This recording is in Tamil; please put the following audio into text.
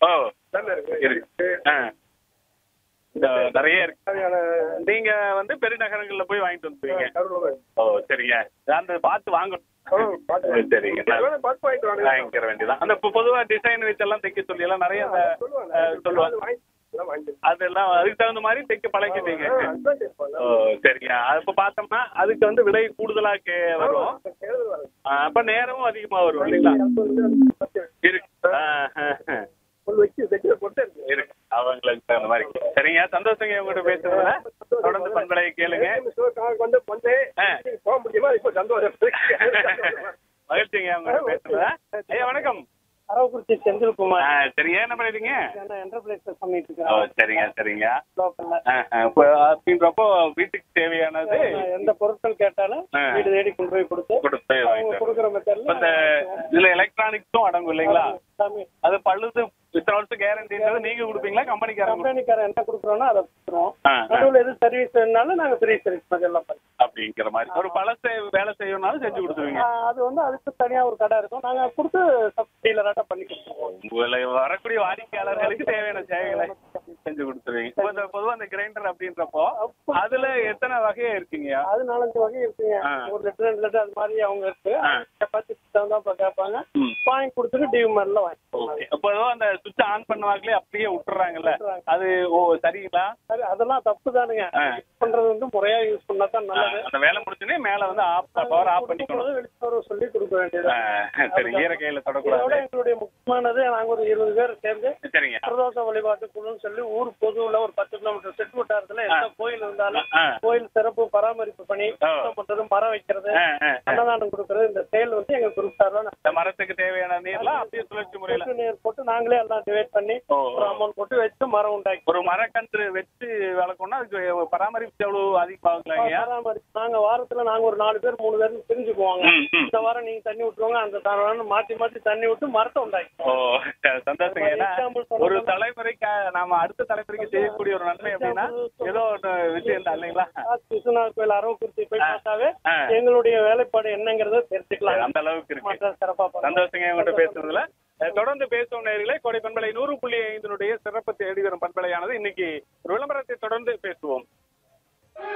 ஓ எல்லாமே இருக்கு இருக்கு ஆ இந்த நிறைய இருக்கு தேவையான நீங்க வந்து பெருநகரங்கள்ல போய் வாங்கிட்டு வந்துருவீங்க கருவேப்பிலை. ஓ சரிங்க அந்த பார்த்து வாங்கணும் ஆ, பார்த்து சரிங்க எவ்வளவு பார்த்து வாங்கிட்டு வாங்க வாங்கிக்கிற வேண்டியதான் அந்த இப்போ பொதுவா டிசைன் வச்செல்லாம் தைக்க சொல்லி எல்லாம் நிறைய அந்த, சொல்லுவாங்க அஹ், சொல்லுவாங்க வாங்கி- எல்லாம் வாங்கிட்டு அதெல்லாம் அதுக்கு தகுந்த மாதிரி தைக்க பழகிட்டீங்க ஆ, அதுதான் கேட்பாங்க. ஓ சரிங்க அது இப்போ பார்த்தோம்னா அதுக்கு வந்து விலை கூடுதலா கே வரும் ஆ, தேர்தல் வருது. ஆ, அப்ப நேரமும் அதிகமா வரும் இல்லைங்களா அப்ப வந்து அந்த பத்து இருக்கு ஆ, ஆ, ஆ. ஒரு வச்சு தைக்கிற பொறுத்து இருக்கு இருக்கு அவங்களுக்கு தகுந்த மாதிரி சரிங்க சந்தோஷங்க உங்ககிட்ட பேசுறதுல தொடர்ந்து பண்பலை கேளுங்க காருக்கு வந்து வந்து ஆ. போக முடியுமா இப்போ சந்தோஷம் மகிழ்ச்சிங்க உங்ககிட்ட பேசுறதுல ஐயா வணக்கம் அரவக்குறிச்சி செந்தில்குமார் ஆ, சரிங்க என்ன பண்ணிருக்கீங்க என்டர்பிரைஸ் பண்ணிட்டு ஓ இருக்கிறேன் சரிங்க சரிங்க லோக்கல்ல ஆ, ஆ, இப்போ அப்படின்றப்போ வீட்டுக்கு தேவையானது எந்த பொருட்கள் கேட்டாலும் ஆ. வீடு தேடி கொண்டு போய் கொடுத்து கொடுத்து அவங்க வாங்கிட்டு கொடுக்குற இப்ப மெத்தட்ல இந்த இதுல எலக்ட்ரானிக்ஸும் அடங்கும் இல்லைங்களா சாமி அது பழுது இத்தனை வருஷம் கேரண்டின்றது நீங்க கொடுப்பீங்களா கம்பெனிக்காரங்க கம்பெனிக்காரன் என்ன கொடுக்குறோனோ அதை கொடுத்துருவோம் ஆ, ஆ. நடுவில் எது சர்வீஸ் வேணுனாலும் நாங்க ஃப்ரீ சர்வீஸ் அதெல்லாம் பண்ணி அப்படிங்கிற மாதிரி ஒரு பழசை வேலை செய்யணும்னாலும் செஞ்சு கொடுத்துருவீங்க அது வந்து அதுக்கு தனியா ஒரு கடை இருக்கும் நாங்க கொடுத்து சப் டீலராட்ட பண்ணி கொடுத்துருவோம் உங்களை வரக்கூடிய வாடிக்கையாளர்களுக்கு தேவையான சேவைகளை செஞ்சு கொடுத்துருவீங்க இப்போ இந்த பொதுவா இந்த கிரைண்டர் அப்படின்றப்போ அதுல எத்தனை வகையா இருக்கீங்கயா அது நாலஞ்சு வகை இருக்குங்க ஆ. ஒரு லிட்டர் ரெண்டு லிட்டர் அது மாதிரி அவங்க இருக்கு ஆ. கெப்பாசிட்டி தகுந்தா கேட்பாங்க ம். வாங்கி கொடுத்துட்டு டியூ மாதிரில வாங்கி ஓகே அப்போ ஏதோ அந்த சுவிட்ச் ஆன் பண்ணுவாங்களே அப்படியே விட்டுறாங்கல்ல அது ஓ சரிங்களா சரி அதெல்லாம் தப்பு தானுங்க ஆ. யூஸ் பண்றது வந்து முறையா யூஸ் பண்ணா தான் ஆ, நல்லது அந்த வேலை முடிச்சுனே மேல வந்து ஆஃப் பவர் ஆஃப் பண்ணிக்கணும் வெளிச்சம் சொல்லி கொடுக்க வேண்டியது ஆ, சரி ஈர கையில இதோட தொடக்கூடாது எங்களுடைய முக்கியமானது நாங்க ஒரு இருபது பேர் சேர்ந்து சரிங்க பிரதோஷ வழிபாட்டு குழுன்னு சொல்லி ஊர் பொதுவுல ஒரு பத்து கிலோமீட்டர் செட்டு வட்டாரத்துல எந்த கோயில் இருந்தாலும் ஆ. கோயில் சிறப்பு பராமரிப்பு பணி ஆ. சுத்தம் பண்றது மரம் வைக்கிறது ஆ, ஆ, ஆ. அன்னதானம் கொடுக்கறது இந்த செயல் வந்து எங்க குரூப் சார்பா இந்த மரத்துக்கு தேவையான நீர்லாம் அப்படியே சுழற்சி முறையில சொட்டு நீர் போட்டு நாங்களே எல்லாம் டிவைட் பண்ணி ஓ, ஒரு அமௌண்ட் போட்டு வச்சு மரம் உண்டாக்கி ஒரு மரக்கன்று வச்சு வளர்க்கணும்னா அதுக்கு பராமரிப்பு எவ்வளவு அதிகமாகுங்களாங்க பராமரிப்பு நாங்க வாரத்துல நாங்க ஒரு நாலு பேர் மூணு பேர் தெரிஞ்சுக்குவாங்க ம், ம். இந்த வாரம் நீங்க தண்ணி விட்டுருவாங்க அந்த வாரம் மாத்தி மாத்தி தண்ணி விட்டு மரத்தை உண்டாக்கி ஓ ச- சந்தோஷங்க ஏன்னா Example சொன்னா ஒரு தலைமுறைக்கு நாம அடுத்த தலைமுறைக்கு செய்யக்கூடிய ஒரு நன்மை அப்படின்னா ஏதோ ஒரு விஷயம் தான் இல்லைங்களா விஸ்வநாத் கோயில் அரவக்குறிச்சி போய் ஆ. பார்த்தாவே ஆ. எங்களுடைய வேலைப்பாடு என்னங்கிறத தெரிஞ்சுக்கலாம் அந்த அளவுக்கு இருக்கு மற்ற சிறப்பா பண்ணலாம். சந்தோஷங்க உங்கள்கிட்ட பேசுறதுல அஹ், தொடர்ந்து பேசும் நேர்களே கோடை பண்பலை நூறு புள்ளி ஐந்தினுடைய சிறப்பு தேடி வரும் பண்பலையானது இன்னைக்கு ஒரு விளம்பரத்தை தொடர்ந்து பேசுவோம்